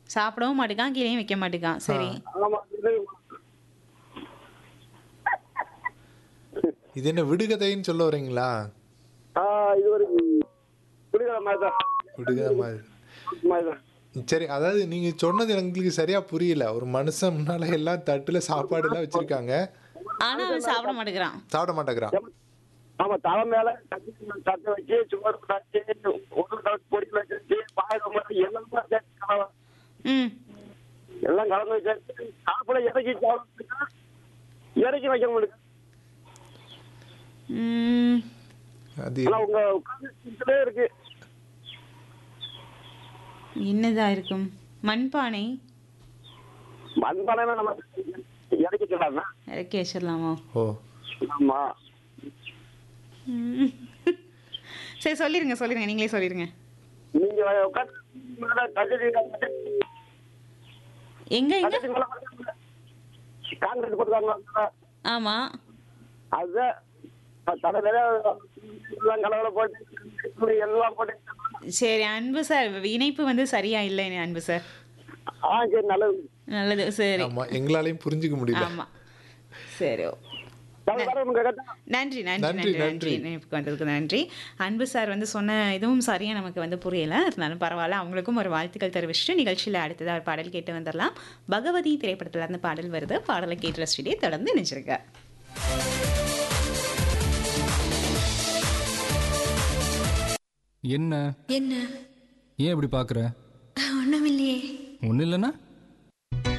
சாப்பிடவும் மாட்டேங்கான் கீழேயும் வைக்க மாட்டேங்கான் சரி ஆமா இது இது என்ன விடுகதைன்னு சொல்ல வரீங்களா ஆ, இது ஒரு புரியுற மாதிரி தான் விடுகதை மாதிரி மாதிரி தான் சரி அதாவது நீங்க சொன்னது எங்களுக்கு சரியா புரியல ஒரு மனுஷன் முன்னால எல்லாம் தட்டுல சாப்பாடு எல்லாம் வச்சிருக்காங்க ஆனா அவன் சாப்பிட மாட்டேங்கிறான் சாப்பிட மாட்டேங்கிறான் ஆமா தலை மேல தட்டி தட்டு வச்சு சோறு தச்சு ஒரு தட்டு பொடி வச்சு பாயசம் மாதிரி எல்லாம் சேர்த்து கலவை- ம் எல்லாம் கலந்து வச்சு சாப்பிட இறக்கி சாப்பிடுறதுக்கு இறக்கி வைக்க முடியும் ம் அது ஆனா உங்க உட்கார்ந்து இருக்கு என்னதா இருக்கும் மண்பானை மண்பானை நம்ம இறக்கிக்கலாம்னா இறக்கி வச்சிடலாமோ ஓ ஆமா ம். சரி சொல்லிருங்க சொல்லிருங்க நீங்களே சொல்லிருங்க நீங்க உட்காந்து தட்டு எங்க எங்க தட்டு மேல காங்கிரீட் போட்டுருக்காங்க ஆமா அதுதான் தலையில எல்லாம் கலவல போட்டு எல்லாம் போட்டு சரி அன்பு சார் இணைப்பு வந்து சரியா இல்லை அன்பு சார் ஆ சரி நல்லது நல்லது சரி ஆமா எங்களாலையும் புரிஞ்சுக்க முடியல ஆமா சரி ஓ. தவிர வேற உங்க கேட்டா நன்றி நன்றி நன்றி, நன்றி நன்றி நன்றி. நினைப்புக்கு வந்ததுக்கு நன்றி அன்பு சார் வந்து சொன்ன இதுவும் சரியா நமக்கு வந்து புரியல இருந்தாலும் பரவாயில்ல அவங்களுக்கும் ஒரு வாழ்த்துக்கள் தெரிவிச்சுட்டு நிகழ்ச்சியில் அடுத்ததாக ஒரு பாடல் கேட்டு வந்துடலாம் பகவதி திரைப்படத்துல இருந்து பாடல் வருது பாடலை கேட்டு ரசிச்சுட்டே தொடர்ந்து நினைச்சிருக்க என்ன என்ன ஏன் இப்படி பார்க்குற ஒண்ணுமில்லையே ஒன்றும் இல்லைன்னா